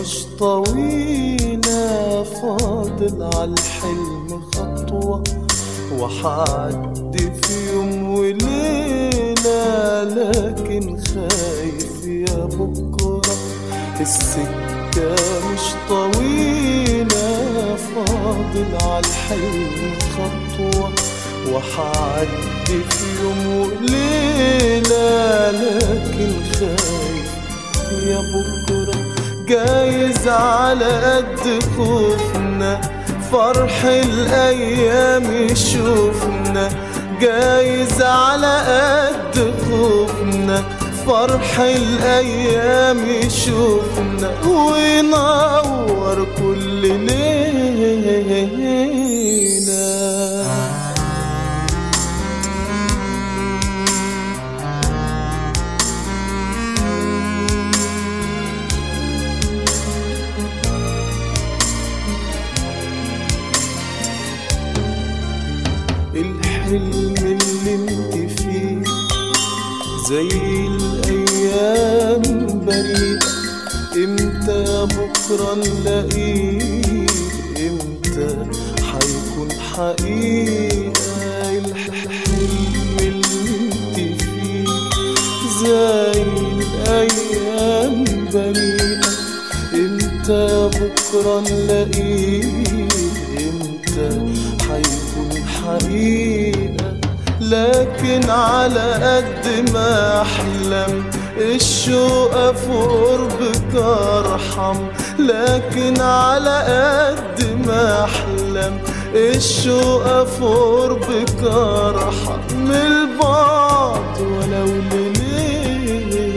مش طويلة فاضل عالحلم خطوة وحعدي في يوم وليلة لكن خايف يا بكرة السكة مش طويلة فاضل عالحلم خطوة وحعدي في يوم وليلة لكن خايف يا بكرة جايز على قد خوفنا فرح الأيام يشوفنا جايز على قد خوفنا فرح الأيام يشوفنا وينور كل ليلة الحلم اللي انت فيه زي الايام بريئة امتى يا بكرة نلاقيه امتى حيكون حقيقة الحلم اللي انت فيه زي الايام بريئة امتى يا بكرة نلاقيه امتى حيكون حقيقة لكن على قد ما أحلم الشوق في قربك أرحم لكن على قد ما أحلم الشوق في قربك أرحم من البعد ولو لليلة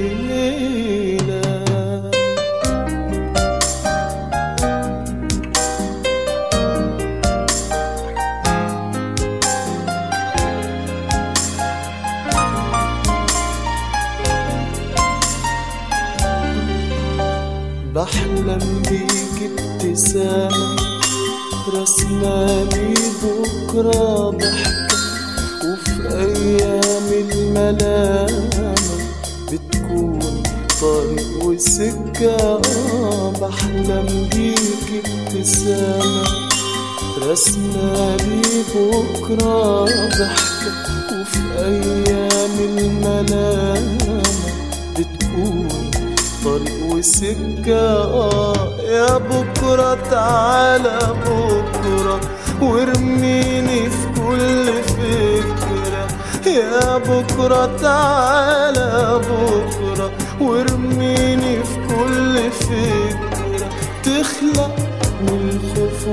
بحلم بيك ابتسامة رسمالي بكرة ضحكة وفي أيام الملامة بتكون طريق وسكة آه بحلم بيك ابتسامة رسمالي بكرة ضحكة وفي أيام الملامة بتكون طريق وسكة آه يا بكرة تعالى بكرة وارميني في كل فكرة يا بكرة تعالى بكرة وارميني في كل فكرة تخلق من الخوف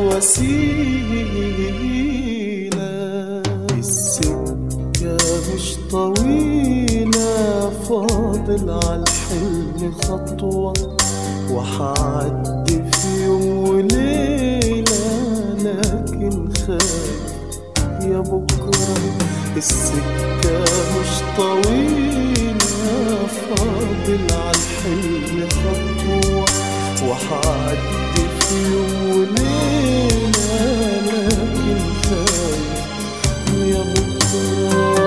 وسيلة السكة مش طويلة فاضل عالحلم خطوة وحعدي في يوم وليلة لكن خايف يا بكرة السكة مش طويلة فاضل عالحلم خطوة وحعدي في يوم وليلة لكن خايف يا بكرة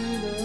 طويلة